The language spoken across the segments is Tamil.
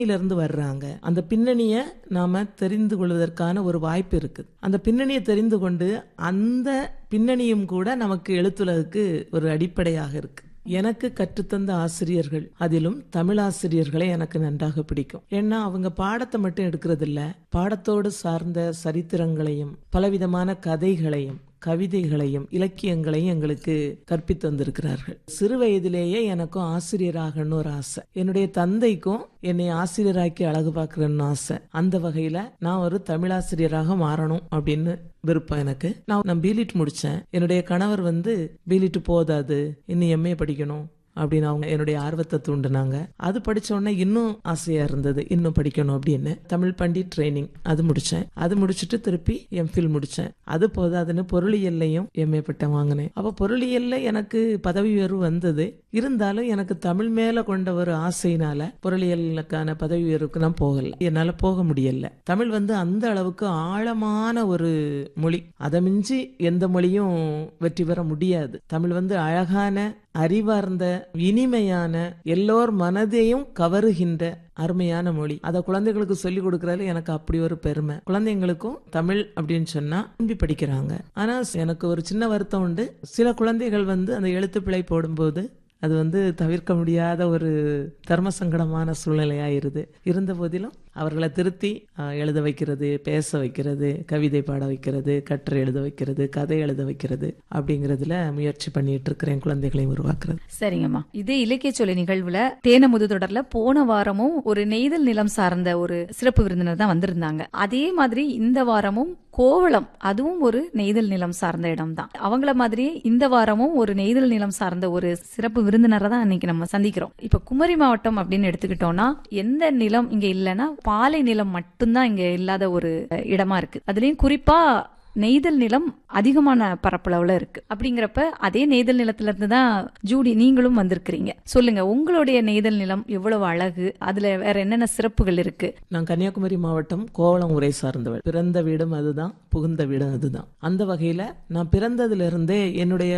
இருந்து வர்றாங்க அந்த பின்னணிய நாம தெரிந்து கொள்வதற்கான ஒரு வாய்ப்பு இருக்குது அந்த பின்னணியை தெரிந்து கொண்டு அந்த பின்னணியும் கூட நமக்கு எழுத்துலகுக்கு ஒரு அடிப்படையாக இருக்கு எனக்கு கற்றுத்தந்த ஆசிரியர்கள் அதிலும் தமிழ் ஆசிரியர்களை எனக்கு நன்றாக பிடிக்கும் ஏன்னா அவங்க பாடத்தை மட்டும் எடுக்கிறது இல்ல பாடத்தோடு சார்ந்த சரித்திரங்களையும் பலவிதமான கதைகளையும் கவிதைகளையும் இலக்கியங்களையும் எங்களுக்கு கற்பித்து வந்திருக்கிறார்கள் சிறு வயதிலேயே எனக்கும் ஆசிரியராகணும்னு ஒரு ஆசை என்னுடைய தந்தைக்கும் என்னை ஆசிரியராக்கி அழகு பார்க்கறன்னு ஆசை அந்த வகையில நான் ஒரு தமிழாசிரியராக மாறணும் அப்படின்னு விருப்பம் எனக்கு நான் நான் பிலிட் முடிச்சேன் என்னுடைய கணவர் வந்து பிலிட் போதாது இன்னும் எம்ஏ படிக்கணும் அப்படின்னு அவங்க என்னுடைய ஆர்வத்தை தூண்டுனாங்க அது படிச்ச உடனே இன்னும் ஆசையா இருந்தது இன்னும் படிக்கணும் அப்படின்னு தமிழ் பண்டி ட்ரைனிங் அது முடிச்சேன் அது முடிச்சுட்டு திருப்பி எம்ஃபில் முடிச்சேன் அது போதாதுன்னு பொருளியல்லையும் எம்ஏ பட்டம் வாங்கினேன் அப்ப பொருளியல்ல எனக்கு பதவி உயர்வு வந்தது இருந்தாலும் எனக்கு தமிழ் மேல கொண்ட ஒரு ஆசையினால பொருளியலுக்கான பதவி உயர்வுக்கு நான் போகல என்னால போக முடியல தமிழ் வந்து அந்த அளவுக்கு ஆழமான ஒரு மொழி அதை மிஞ்சி எந்த மொழியும் வெற்றி பெற முடியாது தமிழ் வந்து அழகான அறிவார்ந்த இனிமையான எல்லோர் மனதையும் கவருகின்ற அருமையான மொழி அதை குழந்தைகளுக்கு சொல்லி கொடுக்கறதுல எனக்கு அப்படி ஒரு பெருமை குழந்தைங்களுக்கும் தமிழ் அப்படின்னு சொன்னா விரும்பி படிக்கிறாங்க ஆனா எனக்கு ஒரு சின்ன வருத்தம் உண்டு சில குழந்தைகள் வந்து அந்த எழுத்து பிழை போடும்போது அது வந்து தவிர்க்க முடியாத ஒரு தர்ம சங்கடமான சூழ்நிலையாயிருது இருந்த போதிலும் அவர்களை திருத்தி அஹ், எழுத வைக்கிறது பேச வைக்கிறது கவிதை பாட வைக்கிறது கட்டுரை எழுத வைக்கிறது கதை எழுத வைக்கிறது அப்படிங்கறதுல முயற்சி பண்ணிட்டு இருக்கிறேன் குழந்தைகளையும் உருவாக்குறது சரிங்கம்மா இதே இலக்கிய சொல்லி நிகழ்வுல தேனமுது தொடர்ல போன வாரமும் ஒரு நெய்தல் நிலம் சார்ந்த ஒரு சிறப்பு விருந்தினர் தான் வந்திருந்தாங்க அதே மாதிரி இந்த வாரமும் கோவளம் அதுவும் ஒரு நெய்தல் நிலம் சார்ந்த இடம் தான் அவங்கள மாதிரியே இந்த வாரமும் ஒரு நெய்தல் நிலம் சார்ந்த ஒரு சிறப்பு விருந்தினரை தான் இன்னைக்கு நம்ம சந்திக்கிறோம் இப்ப குமரி மாவட்டம் அப்படின்னு எடுத்துக்கிட்டோம்னா எந்த நிலம் இங்க இல்லைன்னா பாலை நிலம் மட்டும்தான் இங்க இல்லாத ஒரு இடமா இருக்கு அதுலயும் குறிப்பா நெய்தல் நிலம் அதிகமான பரப்பளவுல இருக்கு அப்படிங்கிறப்ப அதே நெய்தல் நிலத்துல இருந்து தான் ஜூடி நீங்களும் வந்திருக்கிறீங்க சொல்லுங்க உங்களுடைய நெய்தல் நிலம் எவ்வளவு அழகு அதுல வேற என்னென்ன சிறப்புகள் இருக்கு நான் கன்னியாகுமரி மாவட்டம் கோவளம் உரை சார்ந்தவள் பிறந்த வீடும் அதுதான் புகுந்த வீடும் அதுதான் அந்த வகையில நான் பிறந்ததுல இருந்தே என்னுடைய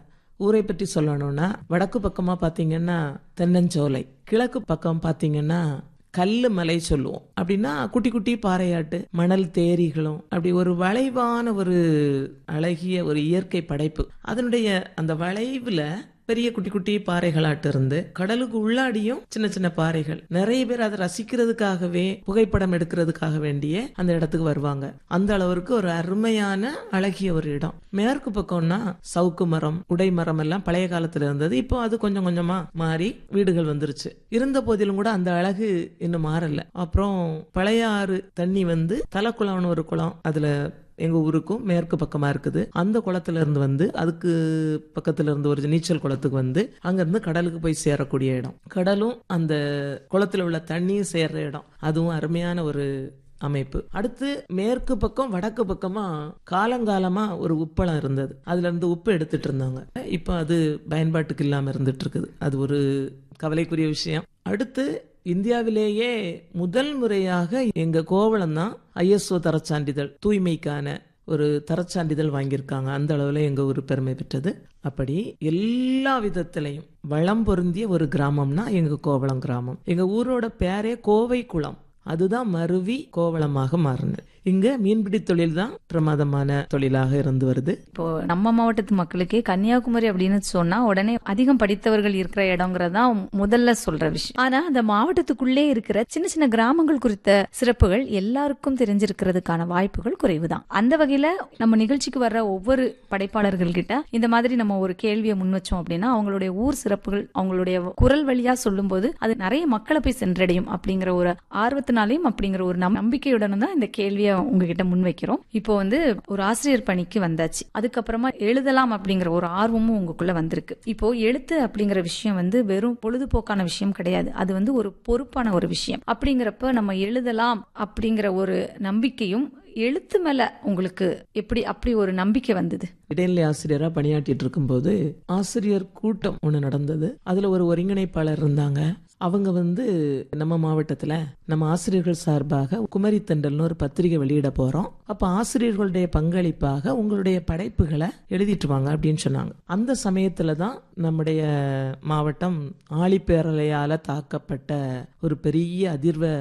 ஊரை பற்றி சொல்லணும்னா வடக்கு பக்கமா பாத்தீங்கன்னா தென்னஞ்சோலை கிழக்கு பக்கம் பாத்தீங்கன்னா கல்லு மலை சொல்லுவோம் அப்படின்னா குட்டி குட்டி பாறையாட்டு மணல் தேரிகளும் அப்படி ஒரு வளைவான ஒரு அழகிய ஒரு இயற்கை படைப்பு அதனுடைய அந்த வளைவுல பெரிய குட்டி குட்டி பாறைகளாட்டு இருந்து கடலுக்கு உள்ளாடியும் சின்ன சின்ன பாறைகள் நிறைய பேர் அதை ரசிக்கிறதுக்காகவே புகைப்படம் எடுக்கிறதுக்காக வேண்டிய அந்த இடத்துக்கு வருவாங்க அந்த அளவிற்கு ஒரு அருமையான அழகிய ஒரு இடம் மேற்கு பக்கம்னா சவுக்கு மரம் உடை மரம் எல்லாம் பழைய காலத்துல இருந்தது இப்போ அது கொஞ்சம் கொஞ்சமா மாறி வீடுகள் வந்துருச்சு இருந்த போதிலும் கூட அந்த அழகு இன்னும் மாறல அப்புறம் பழைய ஆறு தண்ணி வந்து தலக்குளம்னு ஒரு குளம் அதுல எங்க ஊருக்கும் மேற்கு பக்கமா இருக்குது அந்த குளத்துல இருந்து வந்து அதுக்கு பக்கத்துல இருந்து ஒரு நீச்சல் குளத்துக்கு வந்து அங்க இருந்து கடலுக்கு போய் சேரக்கூடிய இடம் கடலும் அந்த குளத்துல உள்ள தண்ணியும் சேர்ற இடம் அதுவும் அருமையான ஒரு அமைப்பு அடுத்து மேற்கு பக்கம் வடக்கு பக்கமா காலங்காலமா ஒரு உப்பளம் இருந்தது அதுல இருந்து உப்பு எடுத்துட்டு இருந்தாங்க இப்போ அது பயன்பாட்டுக்கு இல்லாம இருந்துட்டு இருக்குது அது ஒரு கவலைக்குரிய விஷயம் அடுத்து இந்தியாவிலேயே முதல் முறையாக எங்க கோவளம் தான் ஐஎஸ்ஓ தரச்சான்றிதழ் தூய்மைக்கான ஒரு தரச்சான்றிதழ் வாங்கியிருக்காங்க அந்த அளவுல எங்க ஊர் பெருமை பெற்றது அப்படி எல்லா விதத்திலையும் வளம் பொருந்திய ஒரு கிராமம்னா எங்க கோவளம் கிராமம் எங்க ஊரோட பேரே கோவை குளம் அதுதான் மருவி கோவளமாக மாறினது இங்க மீன்பிடி தொழில் தான் பிரமாதமான தொழிலாக இருந்து வருது இப்போ நம்ம மாவட்டத்து மக்களுக்கே கன்னியாகுமரி அப்படின்னு சொன்னா உடனே அதிகம் படித்தவர்கள் இருக்கிற இடங்கிறது தான் முதல்ல சொல்ற விஷயம் ஆனா அந்த மாவட்டத்துக்குள்ளே இருக்கிற சின்ன சின்ன கிராமங்கள் குறித்த சிறப்புகள் எல்லாருக்கும் தெரிஞ்சிருக்கிறதுக்கான வாய்ப்புகள் குறைவுதான் அந்த வகையில நம்ம நிகழ்ச்சிக்கு வர்ற ஒவ்வொரு படைப்பாளர்கள் கிட்ட இந்த மாதிரி நம்ம ஒரு கேள்வியை முன் வச்சோம் அப்படின்னா அவங்களுடைய ஊர் சிறப்புகள் அவங்களுடைய குரல் வழியா சொல்லும்போது அது நிறைய மக்களை போய் சென்றடையும் அப்படிங்கிற ஒரு ஆர்வத்தினாலையும் அப்படிங்கிற ஒரு நம்- நம்பிக்கையுடனும் தான் இந்த கேள்வியை உங்ககிட்ட முன்வைக்கிறோம் இப்போ வந்து ஒரு ஆசிரியர் பணிக்கு வந்தாச்சு அதுக்கப்புறமா எழுதலாம் அப்படிங்கிற ஒரு ஆர்வமும் உங்களுக்குள்ள வந்திருக்கு இப்போ எழுத்து அப்படிங்கிற விஷயம் வந்து வெறும் பொழுதுபோக்கான விஷயம் கிடையாது அது வந்து ஒரு பொறுப்பான ஒரு விஷயம் அப்படிங்கிறப்ப நம்ம எழுதலாம் அப்படிங்கிற ஒரு நம்பிக்கையும் எழுத்து மேல உங்களுக்கு எப்படி அப்படி ஒரு நம்பிக்கை வந்தது இடைநிலை ஆசிரியரா பணியாற்றிட்டு இருக்கும்போது ஆசிரியர் கூட்டம் ஒண்ணு நடந்தது அதுல ஒரு ஒருங்கிணைப்பாளர் இருந்தாங்க அவங்க வந்து நம்ம மாவட்டத்துல நம்ம ஆசிரியர்கள் சார்பாக குமரி தென்றல்னு ஒரு பத்திரிகை வெளியிட போறோம் அப்ப ஆசிரியர்களுடைய பங்களிப்பாக உங்களுடைய படைப்புகளை எழுதிட்டு வாங்க அப்படின்னு சொன்னாங்க அந்த சமயத்துல தான் நம்முடைய மாவட்டம் ஆழிப்பேரலையால தாக்கப்பட்ட ஒரு பெரிய அதிர்வை